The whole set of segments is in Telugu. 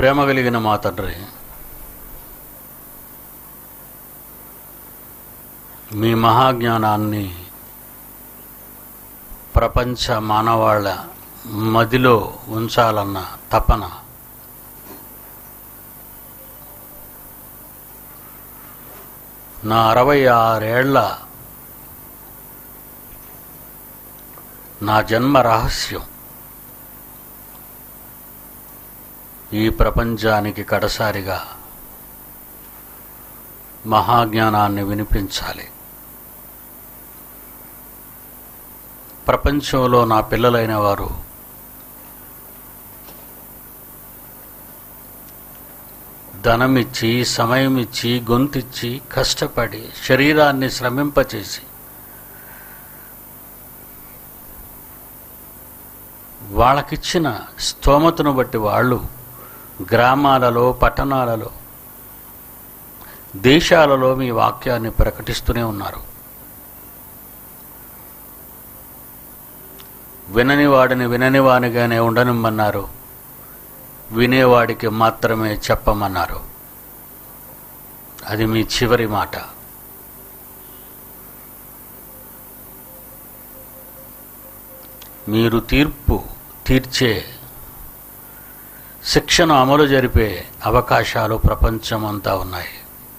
ప్రేమ కలిగిన మా తండ్రి మీ మహాజ్ఞానాన్ని ప్రపంచ మానవాళ మదిలో ఉంచాలన్న తపన నా అరవై ఆరేళ్ల నా జన్మ రహస్యం ఈ ప్రపంచానికి కడసారిగా మహాజ్ఞానాన్ని వినిపించాలి ప్రపంచంలో నా పిల్లలైన వారు ధనమిచ్చి సమయమిచ్చి గొంతిచ్చి కష్టపడి శరీరాన్ని శ్రమింపచేసి వాళ్ళకిచ్చిన స్తోమతను బట్టి వాళ్ళు గ్రామాలలో పట్టణాలలో దేశాలలో మీ వాక్యాన్ని ప్రకటిస్తూనే ఉన్నారు వినని వాడిని వినని వానిగానే ఉండనిమ్మన్నారు వినేవాడికి మాత్రమే చెప్పమన్నారు అది మీ చివరి మాట మీరు తీర్పు తీర్చే శిక్షను అమలు జరిపే అవకాశాలు ప్రపంచమంతా ఉన్నాయి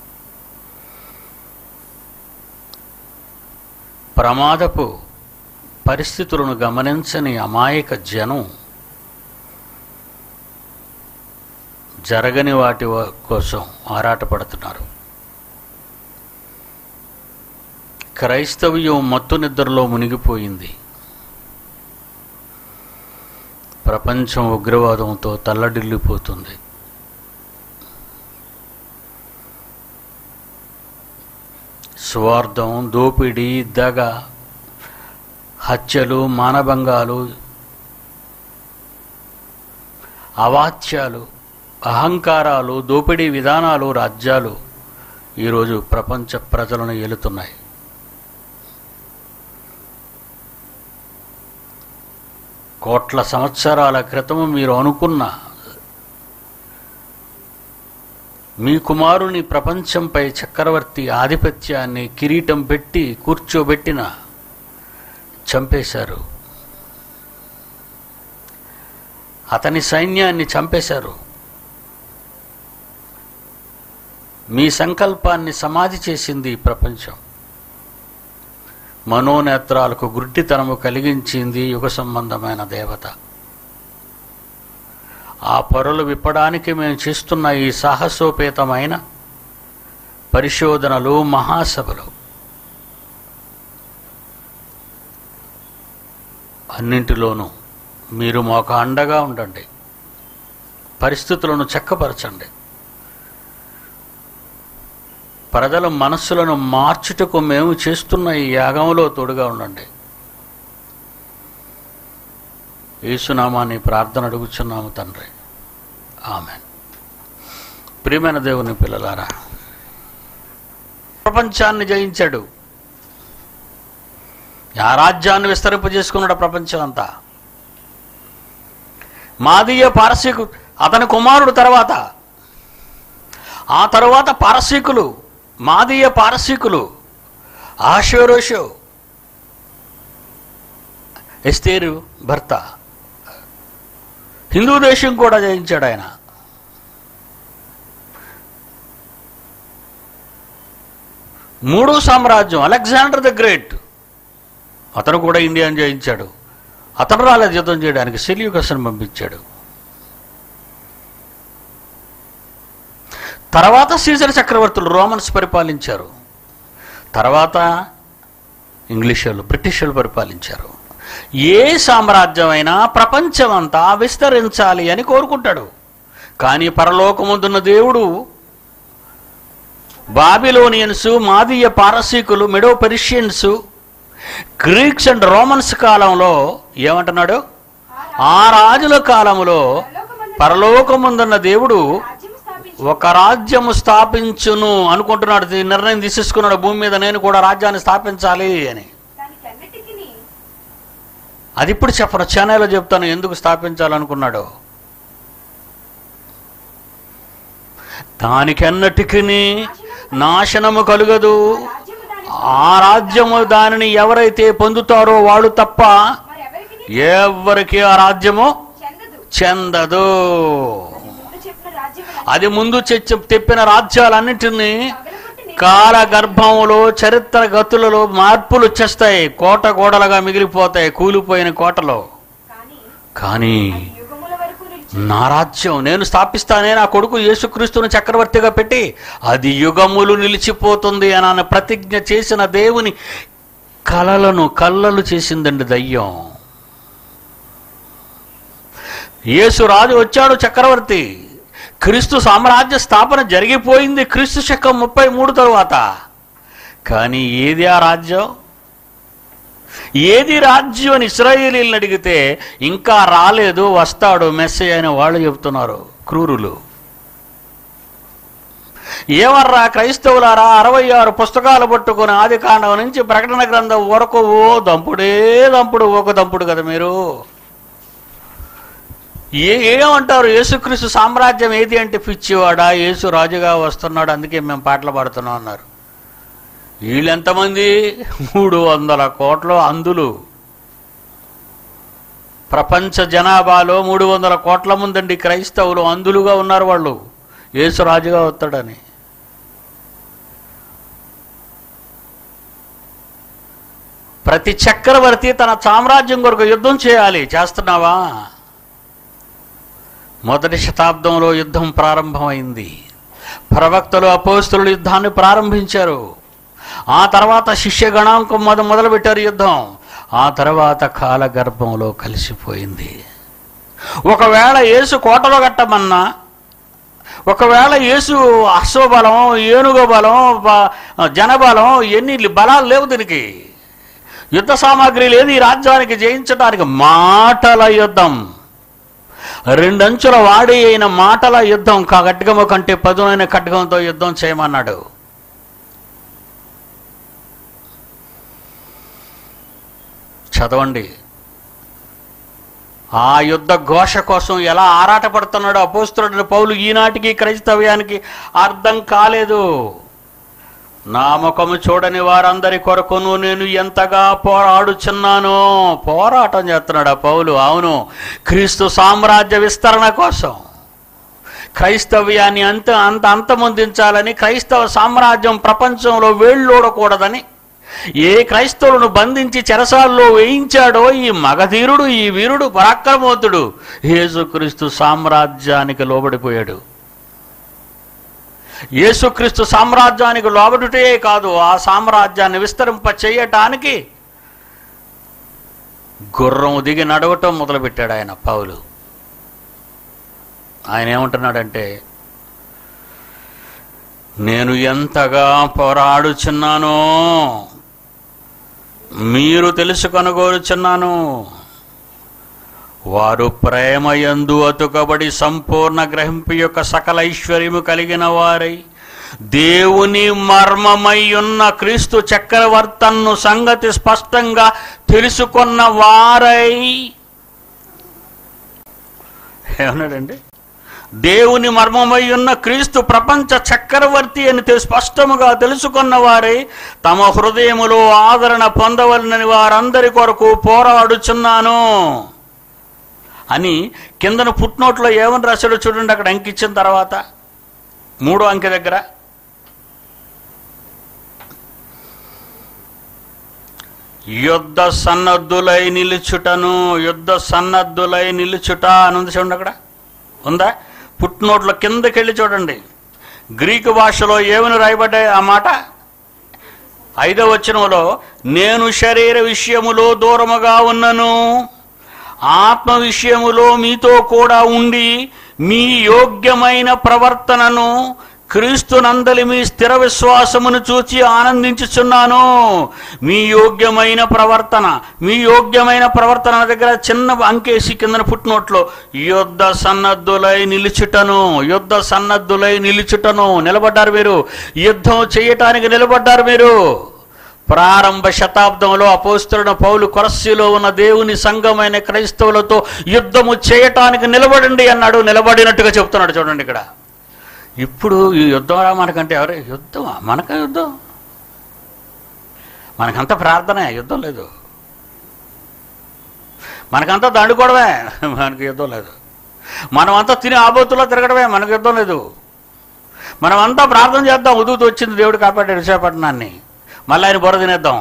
ప్రమాదపు పరిస్థితులను గమనించని అమాయక జనం జరగని వాటి వ- కోసం ఆరాటపడుతున్నారు క్రైస్తవ్యం మత్తు నిద్రలో మునిగిపోయింది ప్రపంచం ఉగ్రవాదంతో తల్లడిల్లిపోతుంది స్వార్థం దోపిడీ దగ హత్యలు మానభంగాలు అవాచ్యాలు అహంకారాలు దోపిడీ విధానాలు రాజ్యాలు ఈరోజు ప్రపంచ ప్రజలను ఏలుతున్నాయి కోట్ల సంవత్సరాల క్రితం మీరు అనుకున్న మీ కుమారుని ప్రపంచంపై చక్రవర్తి ఆధిపత్యాన్ని కిరీటం పెట్టి కూర్చోబెట్టిన చంపేశారు అతని సైన్యాన్ని చంపేశారు మీ సంకల్పాన్ని సమాధి చేసింది ఈ ప్రపంచం మనోనేత్రాలకు గుడ్డితనము కలిగించింది యుగ సంబంధమైన దేవత ఆ పొరలు విప్పడానికి మేము చేస్తున్న ఈ సాహసోపేతమైన పరిశోధనలు మహాసభలు అన్నింటిలోనూ మీరు మాకు అండగా ఉండండి పరిస్థితులను చక్కపరచండి ప్రజల మనస్సులను మార్చుటకు మేము చేస్తున్న ఈ యాగంలో తోడుగా ఉండండి యేసునామాన్ని ప్రార్థన అడుగుచున్నాము తండ్రి ఆమె ప్రియమైన దేవుని పిల్లలారా ప్రపంచాన్ని జయించాడు ఆ రాజ్యాన్ని విస్తరింపజేసుకున్నాడు ప్రపంచం అంతా మాదీయ పారసీకు అతని కుమారుడు తర్వాత ఆ తరువాత పారసీకులు మాదీయ పారసీకులు ఆశోరోషో ఎస్తేరు భర్త హిందూ దేశం కూడా జయించాడు ఆయన మూడో సామ్రాజ్యం అలెగ్జాండర్ ద గ్రేట్ అతను కూడా ఇండియాను జయించాడు అతను రాలేదు యుద్ధం చేయడానికి సెల్యూకస్ని పంపించాడు తర్వాత సీజర్ చక్రవర్తులు రోమన్స్ పరిపాలించారు తర్వాత ఇంగ్లీష్ వాళ్ళు బ్రిటిష్ వాళ్ళు పరిపాలించారు ఏ సామ్రాజ్యమైనా ప్రపంచమంతా విస్తరించాలి అని కోరుకుంటాడు కానీ పరలోకముందున్న దేవుడు బాబిలోనియన్స్ మాదీయ పారసీకులు Medo Persians Greeks and Romans కాలంలో ఏమంటున్నాడు ఆ రాజుల కాలంలో పరలోకముందున్న దేవుడు రాజ్యము స్థాపించి ఒక రాజ్యము స్థాపించును అనుకుంటున్నాడు ఈ నిర్ణయం తీసేసుకున్నాడు భూమి మీద నేను కూడా రాజ్యాన్ని స్థాపించాలి అని దానికి అన్నిటికీ అది ఇప్పుడు చెప్పను చెన్నైలో చెప్తాను ఎందుకు స్థాపించాలనుకున్నాడు దానికెన్నటికి నాశనము కలుగదు రాజ్యము దాని ఆ రాజ్యము దానిని ఎవరైతే పొందుతారో వాళ్ళు తప్ప మరెవరికి ఎవరికి ఆ రాజ్యము చెందదు చెందదు ముందు చెప్పిన రాజ్యము అది ముందు చె- తెప్పిన రాజ్యాలన్నింటినీ పగలగొట్టి కాల గర్భంలో చరిత్ర గతులలో మార్పులు వచ్చేస్తాయి కోట గోడలుగా మిగిలిపోతాయి కూలిపోయిన కోటలో కానీ కానీ యుగముల వరకు నిలిచి నా రాజ్యం నేను స్థాపిస్తానే నా కొడుకు యేసుక్రీస్తుని చక్రవర్తిగా పెట్టి అది యుగములు నిలిచిపోతుంది అని ఆయన ప్రతిజ్ఞ చేసిన దేవుని కలలను కళ్ళలు చేసిందండి దయ్యం యేసు రాజు వచ్చాడు చక్రవర్తి క్రీస్తు సామ్రాజ్య స్థాపన జరిగిపోయింది క్రీస్తు శకం ముప్పై మూడు తరువాత కానీ ఏది ఆ రాజ్యం ఏది రాజ్యం అని ఇస్రాయేలీలను అడిగితే ఇంకా రాలేదు వస్తాడు మెస్సే అని వాళ్ళు చెబుతున్నారు క్రూరులు ఏమర్రా క్రైస్తవులారా అరవై ఆరు పుస్తకాలు పట్టుకుని ఆది కాండం నుంచి ప్రకటన గ్రంథం వరకు ఓ దంపుడే దంపుడు ఒక దంపుడు కదా మీరు ఏ ఏమంటారు యేసుక్రీస్తు సామ్రాజ్యం ఏది అంటే పిచ్చివాడా యేసు రాజుగా వస్తున్నాడు అందుకే మేము పాటలు పాడుతున్నాం అన్నారు వీళ్ళెంతమంది మూడు వందల కోట్ల అందులు ప్రపంచ జనాభాలో మూడు వందల కోట్ల ముందండి క్రైస్తవులు అందులుగా ఉన్నారు వాళ్ళు యేసు రాజుగా వస్తాడని ప్రతి చక్రవర్తి తన సామ్రాజ్యం కొరకు యుద్ధం చేయాలి చేస్తున్నావా మొదటి శతాబ్దంలో యుద్ధం ప్రారంభమైంది ప్రవక్తలు అపోస్తులు యుద్ధాన్ని ప్రారంభించారు ఆ తర్వాత శిష్య గణాంకం మొద మొదలుపెట్టారు యుద్ధం ఆ తర్వాత కాలగర్భంలో కలిసిపోయింది ఒకవేళ యేసు కోటలో కట్టమన్నా ఒకవేళ యేసు అశ్వబలం ఏనుగ బలం బ- జనబలం ఎన్ని బలాలు లేవు దీనికి యుద్ధ సామాగ్రి లేదు ఈ రాజ్యానికి జయించడానికి మాటల యుద్ధం రెండంచుల వాడి అయిన మాటల యుద్ధం కా- ఖడ్గము కంటే పదునైన ఖడ్గంతో యుద్ధం చేయమన్నాడు చదవండి ఆ యుద్ధ ఘోష కోసం ఎలా ఆరాటపడుతున్నాడో అపోస్తుడు పౌలు ఈనాటికి క్రైస్తవ్యానికి అర్థం కాలేదు నా ముఖము చూడని వారందరి కొరకును నేను ఎంతగా పోరాడుచున్నానో పోరాటం చేస్తున్నాడు ఆ పౌలు అవును క్రీస్తు సామ్రాజ్య విస్తరణ కోసం క్రైస్తవ్యాన్ని అంత అంత అంతమొందించాలని క్రైస్తవ సామ్రాజ్యం ప్రపంచంలో వేళ్ళూడకూడదని ఏ క్రైస్తవులను బంధించి చెరసాల్లో వేయించాడో ఈ మగధీరుడు ఈ వీరుడు పరాక్రమవంతుడు యేసుక్రీస్తు సామ్రాజ్యానికి లోబడిపోయాడు యేసుక్రీస్తు సామ్రాజ్యానికి లోబడుటే కాదు ఆ సామ్రాజ్యాన్ని విస్తరింప చేయటానికి గుర్రం దిగి నడవటం మొదలుపెట్టాడు ఆయన పౌలు ఆయన ఏమంటున్నాడంటే నేను ఎంతగా పోరాడుచున్నానో మీరు తెలుసుకొనగోరుచున్నాను వారు ప్రేమయందు అతుకబడి సంపూర్ణ గ్రహింపు యొక్క సకల ఐశ్వర్యము కలిగిన వారై దేవుని మర్మమై ఉన్న క్రీస్తు చక్రవర్తన్ను సంగతి స్పష్టంగా తెలుసుకున్న వారై ఏమన్నాడండి దేవుని మర్మమై ఉన్న క్రీస్తు ప్రపంచ చక్రవర్తి అని తె- స్పష్టముగా తెలుసుకున్న వారై తమ హృదయములో ఆదరణ పొందవలనని వారందరి కొరకు పోరాడుచున్నాను అని కిందన పుట్నోట్లో ఏమని రాశాడో చూడండి అక్కడ అంకిచ్చిన తర్వాత మూడో అంకె దగ్గర యుద్ధ సన్నద్ధులై నిలుచుటను యుద్ధ సన్నద్ధులై నిలుచుట అని ఉంది చూడండి అక్కడ ఉందా పుట్నోట్ల కిందకెళ్ళి చూడండి గ్రీకు భాషలో ఏమని రాయబడ్డాయి ఆ మాట ఐదవ వచనంలో నేను శరీర విషయములో దూరముగా ఉన్నను ఆత్మ విషయములో మీతో కూడా ఉండి మీ యోగ్యమైన ప్రవర్తనను క్రీస్తునందలి మీ స్థిర విశ్వాసమును చూచి ఆనందించుచున్నాను మీ యోగ్యమైన ప్రవర్తన మీ యోగ్యమైన ప్రవర్తన దగ్గర చిన్న అంకేసి కిందన పుట్టినోట్లో యుద్ధ సన్నద్ధులై నిలుచుటను యుద్ధ సన్నద్ధులై నిలుచుటను నిలబడ్డారు మీరు యుద్ధం చేయటానికి నిలబడ్డారు మీరు ప్రారంభ శతాబ్దంలో అపోస్తున్న పౌలు కొరస్సిలో ఉన్న దేవుని సంఘమైన క్రైస్తవులతో యుద్ధము చేయటానికి నిలబడండి అన్నాడు నిలబడినట్టుగా చెప్తున్నాడు చూడండి ఇక్కడ ఇప్పుడు ఈ యుద్ధం రా మనకంటే ఎవరు యుద్ధమా మనక యుద్ధం మనకంత ప్రార్థనే యుద్ధం లేదు మనకంతా దండుకోవడమే మనకి యుద్ధం లేదు మనమంతా తిని ఆబోతుల్లో తిరగడమే మనకు యుద్ధం లేదు మనమంతా ప్రార్థన చేద్దాం ఉదుగుతూ వచ్చింది దేవుడు కాపాడాడు విశాఖపట్నాన్ని మళ్ళీ ఆయన బుర్ర తినేద్దాం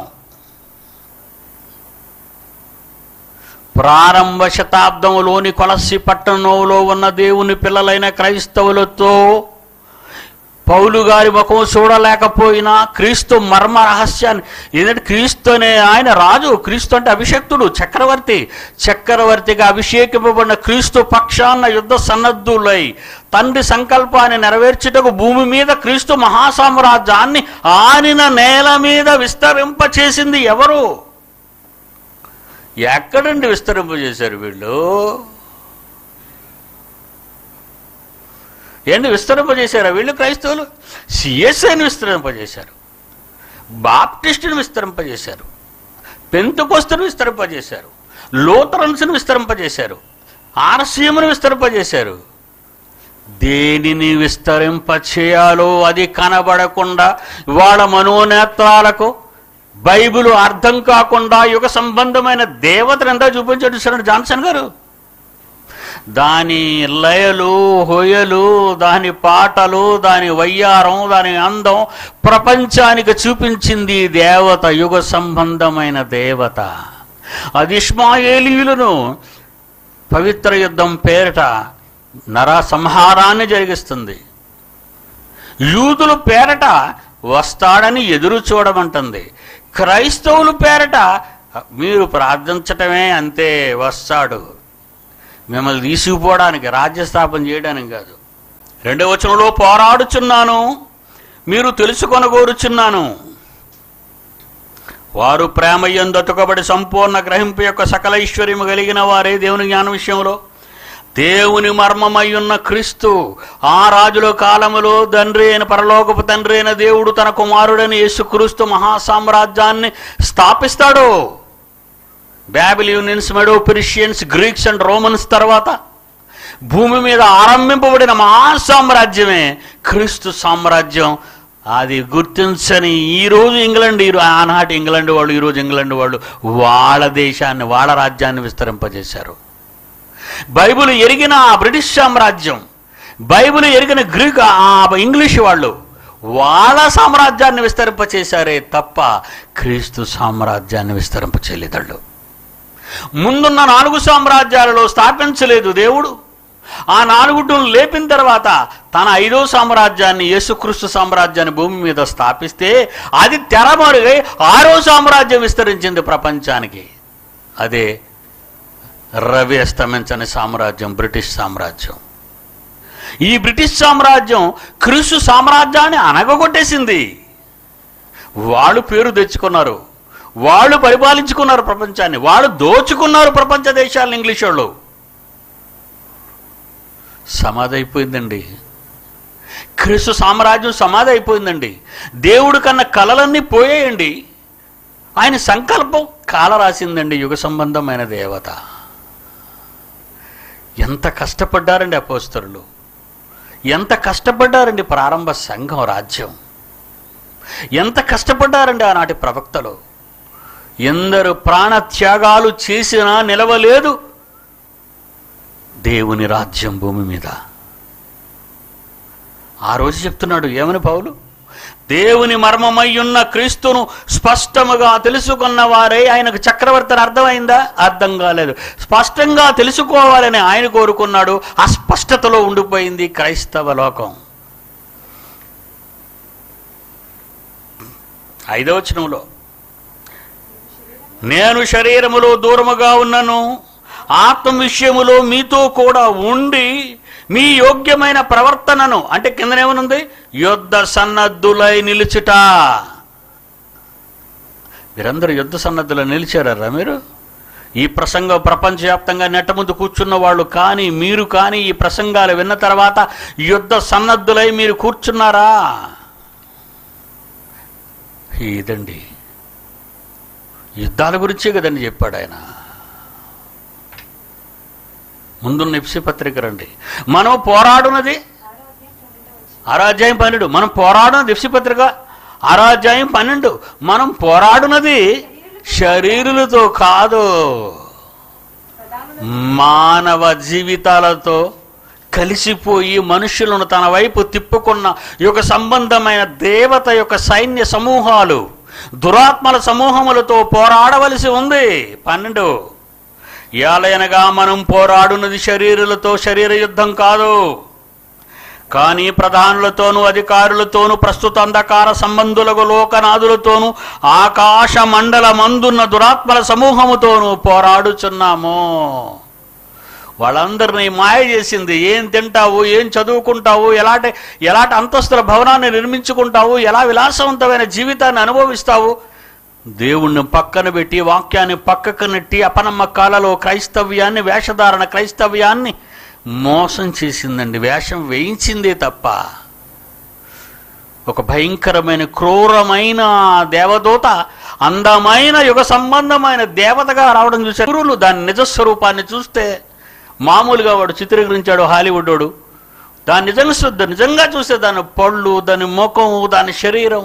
ప్రారంభ శతాబ్దంలోని కొలసి పట్టణంలో ఉన్న దేవుని పిల్లలైన క్రైస్తవులతో పౌలు గారి ముఖం చూడలేకపోయినా క్రీస్తు మర్మ రహస్యాన్ని ఏంటంటే క్రీస్తు అనే ఆయన రాజు క్రీస్తు అంటే అభిషక్తుడు చక్రవర్తి చక్రవర్తిగా అభిషేకింపబడిన క్రీస్తు పక్షాన్న యుద్ధ సన్నద్ధులై తండ్రి సంకల్పాన్ని నెరవేర్చుటకు భూమి మీద క్రీస్తు మహాసామ్రాజ్యాన్ని ఆనిన నేల మీద విస్తరింపచేసింది ఎవరు ఎక్కడండి విస్తరింపజేశారు వీళ్ళు ఏంటి విస్తరింపజేశారా వీళ్ళు క్రైస్తవులు సిఎస్ఐని విస్తరింపజేశారు బాప్టిస్టుని విస్తరింపజేశారు పెంతుకొస్తుని విస్తరింపజేశారు లోతరన్స్ని విస్తరింపజేశారు ఆర్సీఎంను విస్తరింపజేశారు దేనిని విస్తరింపచేయాలో అది కనబడకుండా వాళ్ళ మనోనేత్రాలకు బైబిల్ అర్థం కాకుండా యుగ సంబంధమైన దేవతను ఎంత చూపించాడు చూసాడు జాన్సన్ గారు దాని లయలు హొయలు దాని పాటలు దాని వయ్యారం దాని అందం ప్రపంచానికి చూపించింది ఈ దేవత యుగ సంబంధమైన దేవత అది ఇష్మాయేలీయులను పవిత్ర యుద్ధం పేరిట నర సంహారాన్ని జరిగిస్తుంది యూదులు పేరట వస్తాడని ఎదురు చూడమంటుంది క్రైస్తవులు పేరట మీరు ప్రార్థించటమే అంతే వస్తాడు మిమ్మల్ని తీసుకుపోవడానికి రాజ్యస్థాపన చేయడానికి కాదు రెండవ వచనంలో పోరాడుచున్నాను మీరు తెలుసుకొనగోరుచున్నాను వారు ప్రేమ ఎందొతుకబడి సంపూర్ణ గ్రహింపు యొక్క సకల ఐశ్వర్యము కలిగిన వారే దేవుని జ్ఞాన విషయంలో దేవుని మర్మమయ్యున్న క్రీస్తు ఆ రాజుల కాలములో తండ్రి అయిన పరలోకపు తండ్రి అయిన దేవుడు తన కుమారుడైన యేసుక్రీస్తు మహాసామ్రాజ్యాన్ని స్థాపిస్తాడు Babylonians Medo Persians Greeks and Romans తర్వాత భూమి మీద ఆరంభింపబడిన మహాసామ్రాజ్యమే క్రీస్తు సామ్రాజ్యం అది గుర్తించని ఈరోజు ఇంగ్లాండ్ ఈ ఆనాటి ఇంగ్లాండ్ వాళ్ళు ఈరోజు ఇంగ్లాండ్ వాళ్ళు వాళ్ళ దేశాన్ని వాళ్ళ రాజ్యాన్ని విస్తరింపజేశారు బైబిల్ ఎరిగిన ఆ బ్రిటిష్ సామ్రాజ్యం బైబిల్ ఎరిగిన గ్రీక్ ఆ ఇంగ్లీష్ వాళ్ళు వాళ్ళ సామ్రాజ్యాన్ని విస్తరింపచేశారే తప్ప క్రీస్తు సామ్రాజ్యాన్ని విస్తరింపచేయలేదళ్ళు ముందున్న నాలుగు సామ్రాజ్యాలలో స్థాపించలేదు దేవుడు ఆ నాలుగుట్టును లేపిన తర్వాత తన ఐదో సామ్రాజ్యాన్ని యేసుక్రీస్తు సామ్రాజ్యాన్ని భూమి మీద స్థాపిస్తే అది తెరమరుగై ఆరో సామ్రాజ్యం విస్తరించింది ప్రపంచానికి అదే రవి అస్తమించని సామ్రాజ్యం బ్రిటిష్ సామ్రాజ్యం ఈ బ్రిటిష్ సామ్రాజ్యం క్రీస్తు సామ్రాజ్యాన్ని అనగగొట్టేసింది వాళ్ళు పేరు తెచ్చుకున్నారు వాళ్ళు పరిపాలించుకున్నారు ప్రపంచాన్ని వాళ్ళు దోచుకున్నారు ప్రపంచ దేశాలను ఇంగ్లీష్ వాళ్ళు సమాధి అయిపోయిందండి క్రీస్తు సామ్రాజ్యం సమాధి అయిపోయిందండి దేవుడు కన్నా కలలన్నీ పోయేయండి ఆయన సంకల్పం కాల రాసిందండి యుగ సంబంధమైన దేవత ఎంత కష్టపడ్డారండి అపోస్తరులు ఎంత కష్టపడ్డారండి ప్రారంభ సంఘం రాజ్యం ఎంత కష్టపడ్డారండి ఆనాటి ప్రవక్తలు ఎందరు ప్రాణత్యాగాలు చేసినా నిలవలేదు దేవుని రాజ్యం భూమి మీద ఆ రోజు చెప్తున్నాడు ఏమని పౌలు దేవుని మర్మమయ్యున్న క్రీస్తును స్పష్టముగా తెలుసుకున్న వారే ఆయనకు చక్రవర్తి అని అర్థమైందా అర్థం కాలేదు స్పష్టంగా తెలుసుకోవాలని ఆయన కోరుకున్నాడు అస్పష్టతలో ఉండిపోయింది క్రైస్తవ లోకం ఐదవ వచనంలో నేను శరీరములో దూరముగా ఉన్నను ఆత్మ విషయములో మీతో కూడా ఉండి మీ యోగ్యమైన ప్రవర్తనను అంటే కిందనేమనుంది యుద్ధ సన్నద్ధులై నిలుచుట మీరందరూ యుద్ధ సన్నద్ధులు నిలిచారా మీరు ఈ ప్రసంగం ప్రపంచవ్యాప్తంగా నెట్ట ముందు కూర్చున్న వాళ్ళు కానీ మీరు కానీ ఈ ప్రసంగాలు విన్న తర్వాత యుద్ధ సన్నద్ధులై మీరు కూర్చున్నారా ఇదండి యుద్ధాల గురించే కదండి చెప్పాడు ఆయన ముందున్న ఇప్సి పత్రిక రండి మనం పోరాడునది ఆరో అధ్యాయం తొమ్మిదో వచ్చిన ఆరాధ్యాయం పన్నెండు మనం పోరాడున దిప్సిపత్రిక ఆరాధ్యాయం పన్నెండు మనం పోరాడునది శరీరులతో కాదు ప్రధానులు మానవ జీవితాలతో కలిసిపోయి మనుషులను తన వైపు తిప్పుకున్న యొక్క సంబంధమైన దేవత యొక్క సైన్య సమూహాలు దురాత్మల సమూహములతో పోరాడవలసి ఉంది పన్నెండు ఏలయనగా మనం పోరాడున్నది శరీరులతో శరీర యుద్ధం కాదు కానీ ప్రధానులతోనూ అధికారులతోనూ ప్రస్తుత అంధకార సంబంధులకు లోకనాథులతోనూ ఆకాశ మండల మందున్న దురాత్మల సమూహముతోనూ పోరాడుచున్నాము వాళ్ళందరినీ మాయ చేసింది ఏం తింటావు ఏం చదువుకుంటావు ఎలాంటి ఎలాంటి అంతస్తుల భవనాన్ని నిర్మించుకుంటావు ఎలా విలాసవంతమైన జీవితాన్ని అనుభవిస్తావు దేవుణ్ణి పక్కన పెట్టి వాక్యాన్ని పక్కకు నెట్టి అపనమ్మకాలలో క్రైస్తవ్యాన్ని వేషధారణ క్రైస్తవ్యాన్ని మోసం చేసిందండి వేషం వేయించిందే తప్ప ఒక భయంకరమైన క్రూరమైన దేవదూత అందమైన యుగ సంబంధమైన దేవతగా రావడం చూశారు గురువులు దాని నిజస్వరూపాన్ని చూస్తే మామూలుగా వాడు చిత్రీకరించాడు హాలీవుడ్ వాడు దాని నిజంగా నిజంగా చూస్తే దాని పళ్ళు దాని ముఖం దాని శరీరం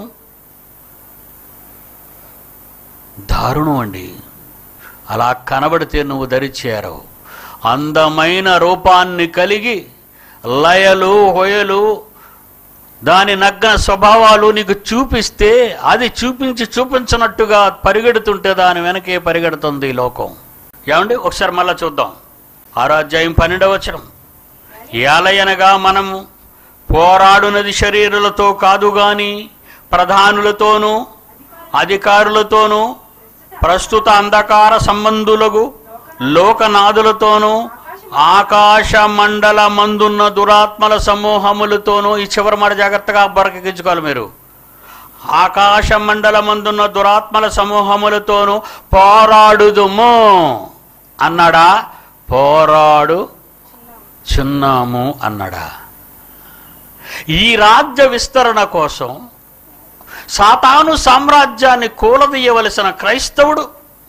దారుణం అండి అలా కనబడితే నువ్వు ధరిచేరావు అందమైన రూపాన్ని కలిగి లయలు హొయలు దాని నగ్న స్వభావాలు నీకు చూపిస్తే అది చూపించి చూపించినట్టుగా పరిగెడుతుంటే దాని వెనకే పరిగెడుతుంది ఈ లోకం ఏమండి ఒకసారి మళ్ళా చూద్దాం ఆరాధ్యాయం పన్నెండవ వచనం ఏలయనగా మనము పోరాడునది శరీరులతో కాదు గాని ప్రధానులతోనూ అధికారులతోనూ ప్రస్తుత అంధకార సంబంధులకు లోకనాథులతోనూ ఆకాశ మండల మందున్న దురాత్మల సమూహములతోనూ ఈ చివరి మాట జాగ్రత్తగా బరకెక్కించుకోవాలి మీరు ఆకాశ మండల మందున్న దురాత్మల సమూహములతోనూ పోరాడుదుము అన్నాడా పోరాడు చున్నాము అన్నాడా ఈ రాజ్య విస్తరణ కోసం సాతాను సామ్రాజ్యాన్ని కూలదీయవలసిన క్రైస్తవుడు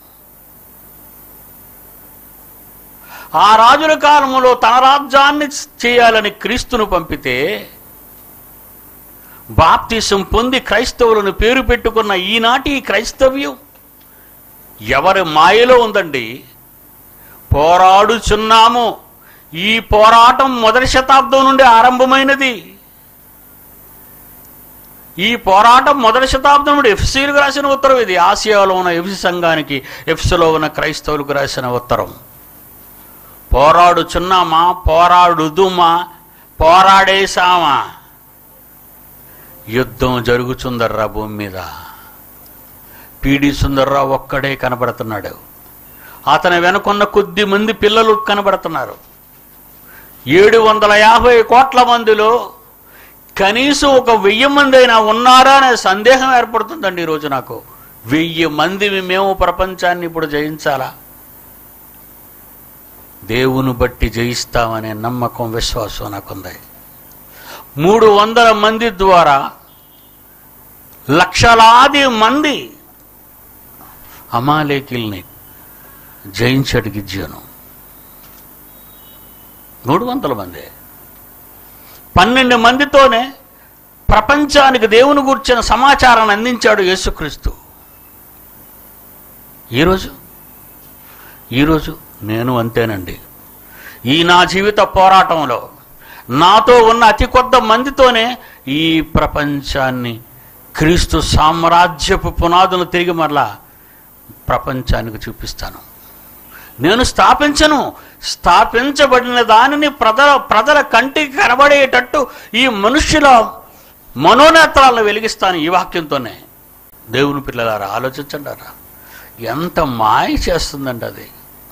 ఆ రాజుల కాలంలో తన రాజ్యాన్ని చేయాలని క్రీస్తును పంపితే బాప్తిసం పొంది క్రైస్తవులను పేరు పెట్టుకున్న ఈనాటి ఈ క్రైస్తవ్యం ఎవరి మాయలో ఉందండి పోరాడుచున్నాము ఈ పోరాటం మొదటి శతాబ్దం నుండి ఆరంభమైనది ఈ పోరాటం మొదటి శతాబ్దం నుండి ఎఫ్సీలకు రాసిన ఉత్తరం ఇది ఆసియాలో ఉన్న ఎఫ్సి సంఘానికి ఎఫ్సిలో ఉన్న క్రైస్తవులకు రాసిన ఉత్తరం పోరాడుచున్నామా పోరాడుదుమా పోరాడేశామా యుద్ధం జరుగుతుందర్రా భూమి మీద పీడి సుందర్రావు ఒక్కడే కనబడుతున్నాడు అతని వెనుకున్న కొద్ది మంది పిల్లలు కనబడుతున్నారు ఏడు వందల యాభై కోట్ల మందిలో కనీసం ఒక వెయ్యి మంది అయినా ఉన్నారా అనే సందేహం ఏర్పడుతుందండి ఈరోజు నాకు వెయ్యి మంది మేము ప్రపంచాన్ని ఇప్పుడు జయించాలా దేవుని బట్టి జయిస్తామనే నమ్మకం విశ్వాసం నాకుంది మూడు వందల మంది ద్వారా లక్షలాది మంది అమాలేకిల్ని జయించడికి ఇచ్చాను మూడు వందల మంది పన్నెండు మందితోనే ప్రపంచానికి దేవుని గూర్చిన సమాచారాన్ని అందించాడు యేసుక్రీస్తు ఈరోజు ఈరోజు నేను అంతేనండి ఈ నా జీవిత పోరాటంలో నాతో ఉన్న అతి కొద్ద మందితోనే ఈ ప్రపంచాన్ని క్రీస్తు సామ్రాజ్యపు పునాదును తిరిగి మరలా ప్రపంచానికి చూపిస్తాను నేను స్థాపించను స్థాపించబడిన దానిని ప్రజల ప్రజల కంటికి కనబడేటట్టు ఈ మనుష్యుల మనోనేత్రాలను వెలిగిస్తాను ఈ వాక్యంతోనే దేవుని పిల్లలారా ఆలోచించండారా ఎంత మాయ చేస్తుందండి అది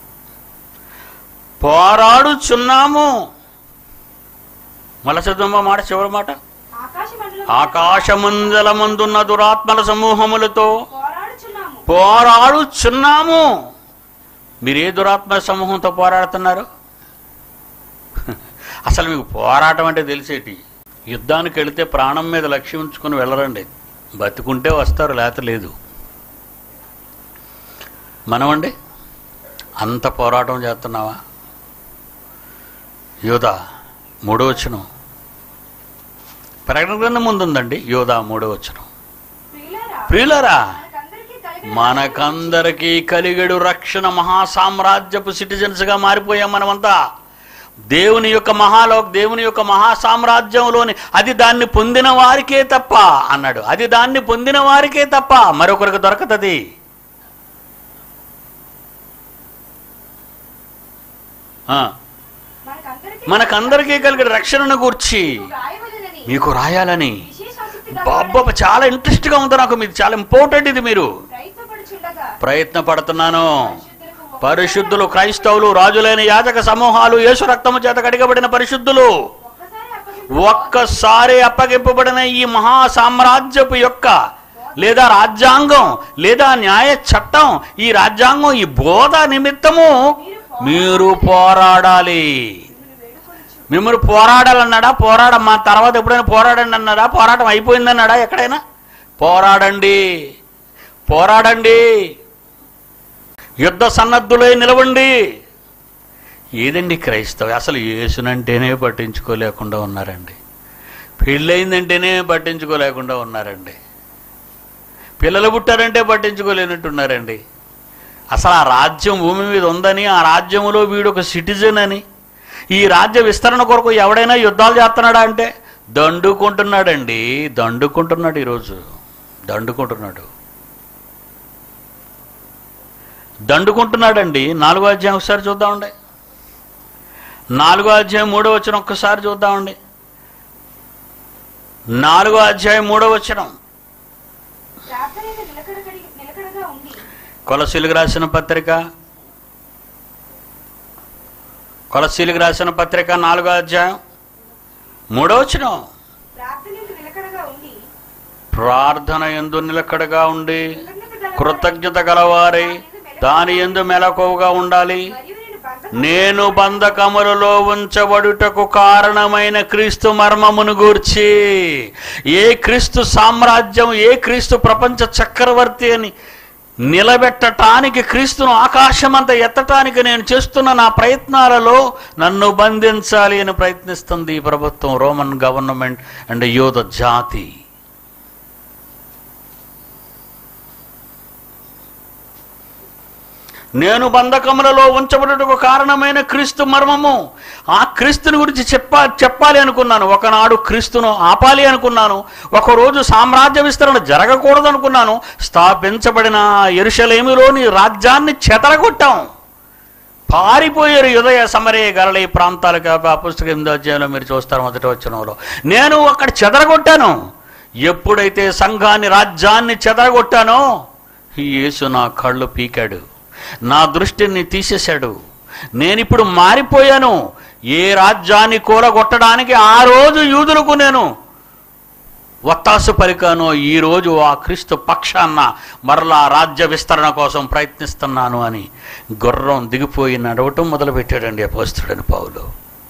పోరాడుచున్నాము మళ్ళా చదువు మాట చివరి మాట ఆకాశ మండలం ఆకాశమందలమందున్న దురాత్మల సమూహములతో పోరాడుచున్నాము పోరాడుచున్నాము మీరు ఏ దురాత్మ సమూహంతో పోరాడుతున్నారు అసలు మీకు పోరాటం అంటే తెలిసేటి యుద్ధానికి వెళితే ప్రాణం మీద లక్ష్యం ఉంచుకొని వెళ్ళరండి బతుకుంటే వస్తారు లేత లేదు మనమండి అంత పోరాటం చేస్తున్నావా యోధ మూడవచనం ప్రకటన గ్రంథం ముందుందండి యోధా మూడో వచ్చిన ప్రియులారా ప్రియులరా మనకందరికీ కలిగిన మనకందరికీ కలిగడు రక్షణ మహాసామ్రాజ్యపు సిటిజన్స్ గా మారిపోయాం మనమంతా దేవుని యొక్క మహాలోక్ దేవుని యొక్క మహాసామ్రాజ్యంలోని అది దాన్ని పొందిన వారికే తప్ప అన్నాడు అది దాన్ని పొందిన వారికే తప్ప మరొకరికి దొరకతది ఆ, మనకందరికీ మనకందరికీ కలిగిన రక్షణను గూర్చి రాయవలెనని మీకు రాయాలని విశేష ఆసక్తిగా బాబ్బా చాలా ఇంట్రెస్ట్ గా ఉంది నాకు ఇది చాలా ఇంపార్టెంట్ ఇది మీరు ప్రయత్నపడుచుండగా ప్రయత్న పడుతున్నాను పరిశుద్ధులకు పరిశుద్ధులు క్రైస్తవులు రాజులైన యాజక సమూహాలు యేసు రక్తము చేత కడిగబడిన పరిశుద్ధులు ఒక్కసారి అప్పగింపు ఒక్కసారి అప్పగింపబడిన ఈ మహా సామ్రాజ్యపు యొక్క లేదా రాజ్యాంగం లేదా న్యాయ చట్టం ఈ రాజ్యాంగం ఈ బోధ నిమిత్తము మీరు పోరాడాలి మిమ్మల్ని పోరాడాలన్నాడా పోరాడ మా తర్వాత ఎప్పుడైనా పోరాడండి అన్నాడా పోరాటం అయిపోయిందన్నాడా ఎక్కడైనా పోరాడండి పోరాడండి యుద్ధ సన్నద్ధులై నిలవండి ఏదండి క్రైస్తవ అసలు యేసునంటేనే పట్టించుకోలేకుండా ఉన్నారండి పెళ్ళయిందంటేనే పట్టించుకోలేకుండా ఉన్నారండి పిల్లలు పుట్టారంటే పట్టించుకోలేనట్టున్నారండి అసలు ఆ రాజ్యం భూమి మీద ఉందని ఆ రాజ్యంలో వీడు ఒక సిటిజన్ అని ఈ రాజ్య విస్తరణ కొరకు ఎవడైనా యుద్ధాలు చేస్తున్నాడా అంటే దండుకుంటున్నాడండి దండుకుంటున్నాడు ఈరోజు దండుకుంటున్నాడు దండుకుంటున్నాడండి నాలుగో అధ్యాయం ఒకసారి చూద్దామండి నాలుగో అధ్యాయం మూడో వచ్చిన ఒక్కసారి చూద్దామండి నాలుగో అధ్యాయం మూడో వచనం ప్రార్థన నిలకడగడి నిలకడగా ఉండి కొలసీలకు రాసిన పత్రిక కొలసీలకు రాసిన పత్రిక నాలుగో అధ్యాయం మూడో వచనం ప్రార్థన నిలకడగా ఉండి ప్రార్థన ఎందు నిలకడగా ఉండి కృతజ్ఞత గల కృతజ్ఞత గలవారై దాని ఎందు మెలకువగా ఉండాలి మరియు నేను బంధ నేను బంధకములలో ఉంచబడుటకు కారణమైన క్రీస్తు మర్మమును గూర్చి ఏ క్రీస్తు సామ్రాజ్యం ఏ క్రీస్తు ప్రపంచ చక్రవర్తి అని నిలబెట్టటానికి క్రీస్తును ఆకాశమంత ఎత్తటానికి నేను చేస్తున్న నా ప్రయత్నాలలో నన్ను బంధించాలి అని ప్రయత్నిస్తుంది ఈ ప్రభుత్వం రోమన్ గవర్నమెంట్ అండ్ యోధ జాతి నేను బంధకములలో ఉంచబడుటకు కారణమైన క్రీస్తు మర్మము ఆ క్రీస్తుని గురించి చెప్పా చెప్పాలి అనుకున్నాను ఒకనాడు క్రీస్తును ఆపాలి అనుకున్నాను ఒకరోజు సామ్రాజ్య విస్తరణ జరగకూడదు అనుకున్నాను స్థాపించబడిన ఎరుషలేమిలోని రాజ్యాన్ని చెతరగొట్టాం పారిపోయారు యుదయ సమరే గరళి ప్రాంతాలకు ఆ పుస్తకం ఎనిమిదో అధ్యాయంలో మీరు చూస్తారు మొదటి వచనంలో నేను అక్కడ చెదరగొట్టాను ఎప్పుడైతే సంఘాన్ని రాజ్యాన్ని చెదరగొట్టానో ఈ యేసు నా కళ్ళు పీకాడు నా దృష్టిని తీసేశాడు నేనిప్పుడు మారిపోయాను ఏ రాజ్యాన్ని కూలగొట్టడానికి ఆ రోజు యూదులకు నేను ఒత్తాసు పలికాను ఈ రోజు ఆ క్రీస్తు పక్షాన్న మరలా రాజ్య విస్తరణ కోసం ప్రయత్నిస్తున్నాను అని గుర్రం దిగిపోయి నడవటం మొదలుపెట్టాడండి అపోస్తుడని పౌలు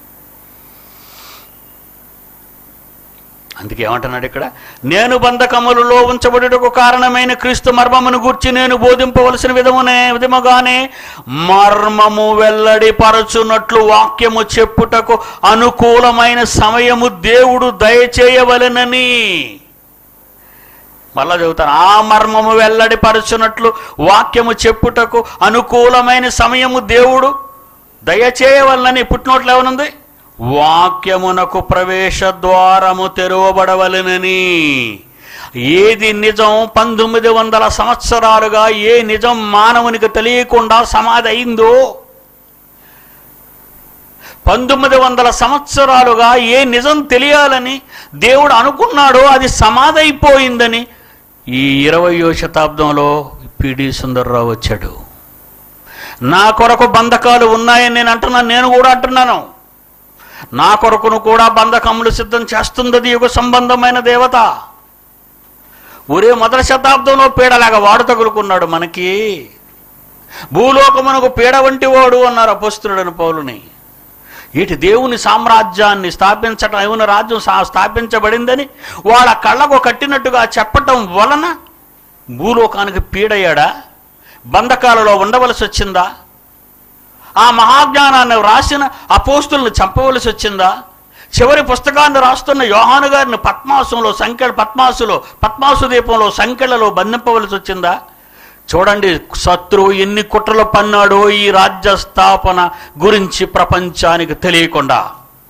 అందుకే ఏమంటున్నాడు ఇక్కడ నేను బంధకములలో ఉంచబడుటకు కారణమైన క్రీస్తు మర్మమును గూర్చి నేను బోధింపవలసిన విధమునే విధముగానే మర్మము వెల్లడి పరచున్నట్లు వాక్యము చెప్పుటకు అనుకూలమైన సమయము దేవుడు దయచేయవలెనని మళ్ళా చదువుతాను ఆ మర్మము వెల్లడి పరచున్నట్లు వాక్యము చెప్పుటకు అనుకూలమైన సమయము దేవుడు దయచేయవలనని పుట్టినోట్లు ఏమనుంది వాక్యమునకు ప్రవేశ ద్వారము తెరవబడవలెనని ఏది నిజం పంతొమ్మిది వందల సంవత్సరాలుగా ఏ నిజం మానవునికి తెలియకుండా సమాధి అయిందో పంతొమ్మిది వందల సంవత్సరాలుగా ఏ నిజం తెలియాలని దేవుడు అనుకున్నాడో అది సమాధి అయిపోయిందని ఈ ఇరవయో శతాబ్దంలో పిడి సుందర్రావు వచ్చాడు నా కొరకు బంధకాలు ఉన్నాయని నేను అంటున్నాను నేను కూడా అంటున్నాను నా కొరకును కూడా బంధకములు సిద్ధం చేస్తుంది యుగ సంబంధమైన దేవత ఒరే మొదటి శతాబ్దంలో పీడలాగా వాడు తగులుకున్నాడు మనకి భూలోకమునకు పీడ వంటి వాడు అన్నారు అపస్తుడని పౌలుని ఇటు దేవుని సామ్రాజ్యాన్ని స్థాపించటం దేవుని రాజ్యం సా- స్థాపించబడిందని వాళ్ళ కళ్ళకు కట్టినట్టుగా చెప్పటం వలన భూలోకానికి పీడయ్యాడా బంధకాలలో ఉండవలసి వచ్చిందా ఆ మహాజ్ఞానాన్ని వ్రాసిన అపోస్తులను చంపవలసి వచ్చిందా చివరి పుస్తకాన్ని రాస్తున్న యోహాను గారిని పద్మాసంలో సంఖ్య పద్మాసులో పద్మాసు దీపంలో సంఖ్యలలో బంధింపవలసి వచ్చిందా చూడండి శత్రువు ఎన్ని కుట్రలు పన్నాడో ఈ రాజ్య స్థాపన గురించి ప్రపంచానికి తెలియకుండా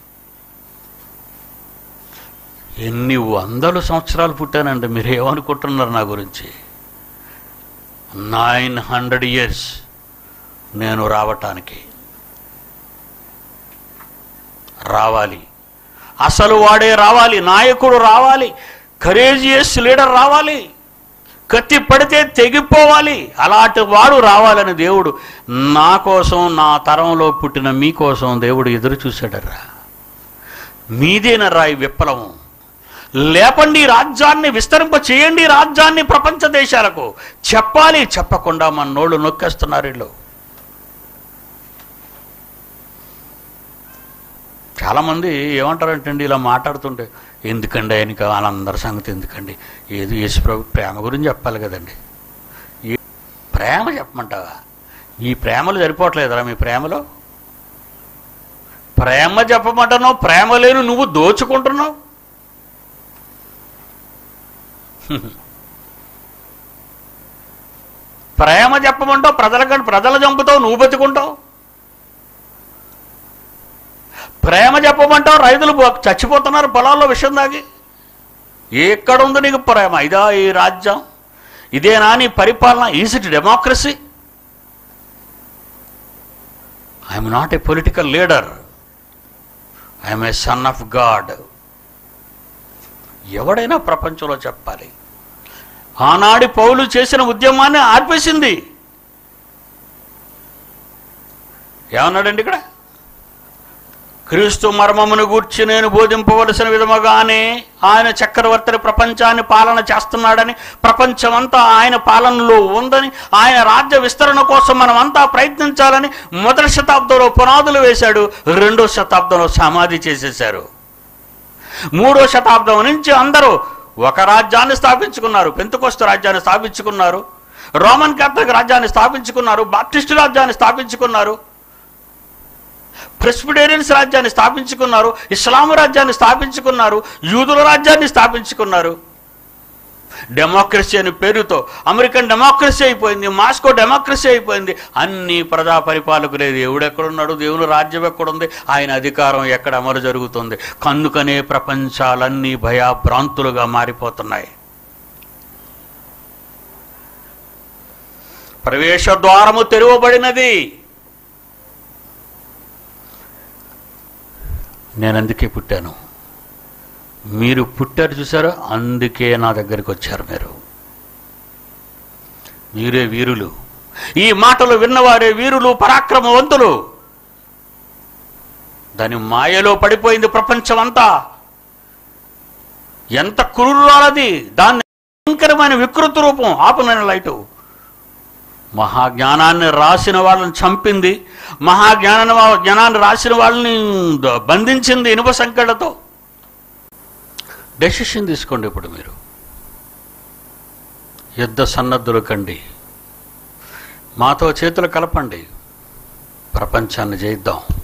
ఎన్ని వందల సంవత్సరాలు పుట్టానండి మీరు ఏమనుకుంటున్నారు నా గురించి నైన్ హండ్రెడ్ ఇయర్స్ నేను రావటానికి రావాలి అసలు వాడే రావాలి నాయకుడు రావాలి కరేజియస్ లీడర్ రావాలి కత్తి పడితే తెగిపోవాలి అలాంటి వాడు రావాలని దేవుడు నా కోసం నా తరంలో పుట్టిన మీకోసం దేవుడు ఎదురు చూశాడర్రా మీదేనరా ఈ విప్లవం లేపండి ఈ రాజ్యాన్ని విస్తరింప చేయండి ఈ రాజ్యాన్ని ప్రపంచ దేశాలకు చెప్పాలి చెప్పకుండా మన నోళ్ళు నొక్కేస్తున్నారు వీళ్ళు చాలామంది ఏమంటారంటండి ఇలా మాట్లాడుతుంటే ఎందుకండి ఆయనకి వాళ్ళందరి సంగతి ఎందుకండి ఏది యేసు ప్రభు ప్రేమ గురించి చెప్పాలి కదండి ఈ ప్రేమ చెప్పమంటావా ఈ ప్రేమలు సరిపోవట్లేదురా మీ ప్రేమలో ప్రేమ చెప్పమంటున్నావు ప్రేమ లేని నువ్వు దోచుకుంటున్నావు ప్రేమ చెప్పమంటావు ప్రజల కంటే ప్రజలు చంపుతావు నువ్వు బతుకుంటావు ప్రేమ చెప్పమంటావు రైతులు బ- చచ్చిపోతున్నారు పొలాల్లో విషయం దాగి ఎక్కడ ఉంది నీకు ప్రేమ ఇదా ఈ రాజ్యం ఇదేనా నీ పరిపాలన is it democracy I'm not a political leader I'm a son of God ఎవడైనా ప్రపంచంలో చెప్పాలి ఆనాడి పౌలు చేసిన ఉద్యమాన్ని ఆర్పేసింది ఏమన్నాడండి ఇక్కడ క్రీస్తు మర్మమును గూర్చి నేను బోధింపవలసిన విధముగానే ఆయన చక్రవర్తిని ప్రపంచాన్ని పాలన చేస్తున్నాడని ప్రపంచమంతా ఆయన పాలనలో ఉందని ఆయన రాజ్య విస్తరణ కోసం మనమంతా ప్రయత్నించాలని మొదటి శతాబ్దంలో పునాదులు వేశాడు రెండో శతాబ్దంలో సమాధి చేసేశారు మూడో శతాబ్దం నుంచి అందరూ ఒక రాజ్యాన్ని స్థాపించుకున్నారు పెంతుకొస్తు రాజ్యాన్ని స్థాపించుకున్నారు రోమన్ క్యాథలిక్ రాజ్యాన్ని స్థాపించుకున్నారు బాప్టిస్టు రాజ్యాన్ని స్థాపించుకున్నారు ప్రెస్బిటేరియన్స్ రాజ్యాన్ని స్థాపించుకున్నారు ఇస్లాం రాజ్యాన్ని స్థాపించుకున్నారు యూదుల రాజ్యాన్ని స్థాపించుకున్నారు డెమోక్రసీ అనే పేరుతో అమెరికన్ డెమోక్రసీ అయిపోయింది మాస్కో డెమోక్రసీ అయిపోయింది అన్ని ప్రజా పరిపాలకులే దేవుడు ఎక్కడున్నాడు దేవుని రాజ్యం ఎక్కడుంది ఆయన అధికారం ఎక్కడ అమలు జరుగుతుంది కన్నుకనే ప్రపంచాలన్నీ భయాభ్రాంతులుగా మారిపోతున్నాయి ప్రవేశ ద్వారము తెరవబడినది నేను అందుకే పుట్టాను మీరు పుట్టారు చూసారో అందుకే నా దగ్గరికి వచ్చారు మీరు మీరే వీరులు ఈ మాటలు విన్నవారే వీరులు పరాక్రమవంతులు దాని మాయలో పడిపోయింది ప్రపంచం అంతా ఎంత క్రూరాలది దాన్ని భయంకరమైన వికృతి రూపం ఆపమైన లైటు మహాజ్ఞానాన్ని రాసిన వాళ్ళని చంపింది మహాజ్ఞానాన్ని వా- జ్ఞానాన్ని రాసిన వాళ్ళని ద- బంధించింది ఇనుప సంకెళ్ళతో డెసిషన్ తీసుకోండి ఇప్పుడు మీరు యుద్ధ సన్నద్ధులు కండి మాతో చేతులు కలపండి ప్రపంచాన్ని జయిద్దాం